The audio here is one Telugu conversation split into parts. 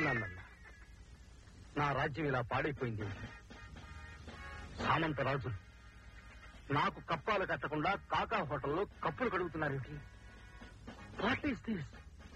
ఏమన్నానన్నా నా రాజ్యం ఇలా పాడైపోయింది సామంత రాజులు నాకు కప్పాలు కట్టకుండా కాకా హోటల్లో కప్పులు కడుగుతున్నారేమిటి వాట్ ఈస్ దిస్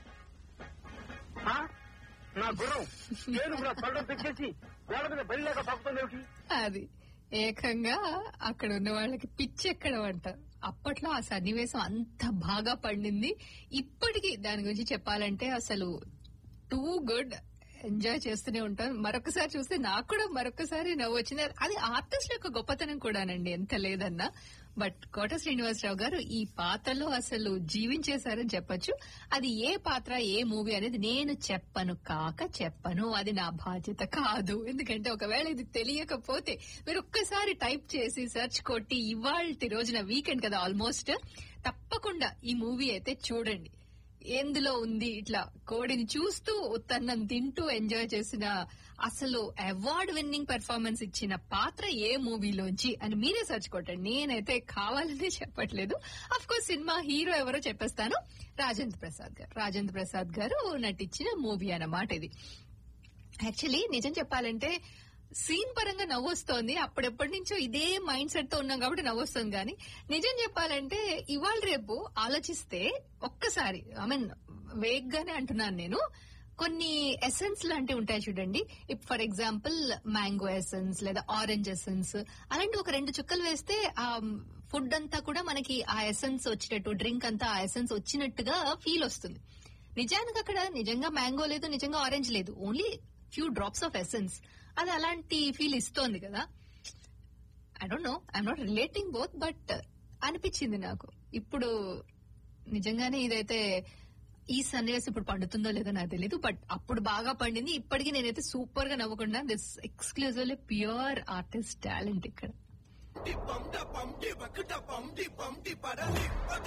నా గుర్రం నేను కూడా పళ్ళం తెచ్చేసి గోడ మీద బయలులేక పాకుతుందేమిటి అది ఏకంగా అక్కడ ఉన్న వాళ్ళకి పిచ్చి ఎక్కడ అంట అప్పట్లో ఆ సన్నివేశం అంత బాగా పండింది ఇప్పటికీ దాని గురించి చెప్పాలంటే అసలు టూ గుడ్ ఎంజాయ్ చేస్తూనే ఉంటాం మరొకసారి చూస్తే నాకు కూడా మరొకసారి నవ్వు వచ్చింది అది ఆర్టిస్ట్ యొక్క గొప్పతనం కూడానండి ఎంత లేదన్నా బట్ కోట శ్రీనివాసరావు గారు ఈ పాత్రలో అసలు జీవించేశారని చెప్పొచ్చు అది ఏ పాత్ర ఏ మూవీ అనేది నేను చెప్పను కాక చెప్పను అది నా బాధ్యత కాదు ఎందుకంటే ఒకవేళ ఇది తెలియకపోతే మీరు ఒక్కసారి టైప్ చేసి సెర్చ్ కొట్టి ఇవాళ రోజున వీకెండ్ కదా ఆల్మోస్ట్ తప్పకుండా ఈ మూవీ అయితే చూడండి ఎందులో ఉంది ఇట్లా కోడిని చూస్తూ ఉత్తన్నం తింటూ ఎంజాయ్ చేసిన అసలు అవార్డ్ విన్నింగ్ పెర్ఫార్మెన్స్ ఇచ్చిన పాత్ర ఏ మూవీలోంచి అని మీరే సెర్చ్ కొట్టండి నేనైతే కావాలని చెప్పట్లేదు అఫ్ కోర్స్ సినిమా హీరో ఎవరో చెప్పేస్తాను రాజేంద్ర ప్రసాద్ గారు రాజేంద్ర ప్రసాద్ గారు నటించిన మూవీ అన్నమాట ఇది యాక్చువల్లీ నిజం చెప్పాలంటే సీన్ పరంగా నవ్వొస్తోంది అప్పుడెప్పటి నుంచో ఇదే మైండ్ సెట్ తో ఉన్నాం కాబట్టి నవ్వొస్తుంది కానీ నిజం చెప్పాలంటే ఇవాళ రేపు ఆలోచిస్తే ఒక్కసారి ఐ మీన్ వేగ్గానే అంటున్నాను నేను కొన్ని ఎసెన్స్ లాంటివి ఉంటాయి చూడండి ఫర్ ఎగ్జాంపుల్ మ్యాంగో ఎసెన్స్ లేదా ఆరెంజ్ ఎసెన్స్ అలాంటి ఒక రెండు చుక్కలు వేస్తే ఆ ఫుడ్ అంతా కూడా మనకి ఆ ఎసెన్స్ వచ్చినట్టు డ్రింక్ అంతా ఆ ఎసెన్స్ వచ్చినట్టుగా ఫీల్ వస్తుంది నిజానికి అక్కడ నిజంగా మ్యాంగో లేదు నిజంగా ఆరెంజ్ లేదు only few drops of essence అది అలాంటి ఫీల్ ఇస్తోంది కదా I don't know I'm not relating both but అనిపించింది నాకు ఇప్పుడు నిజంగానే ఇదైతే ఈ సన్నివేశం ఇప్పుడు పండుతుందో లేదో నాకు తెలియదు బట్ అప్పుడు బాగా పండింది ఇప్పటికీ నేనైతే సూపర్ గా నవ్వకుండా this exclusively pure artist talent ఇక్కడ Bum da bum di ba da bum di bum di ba da di ba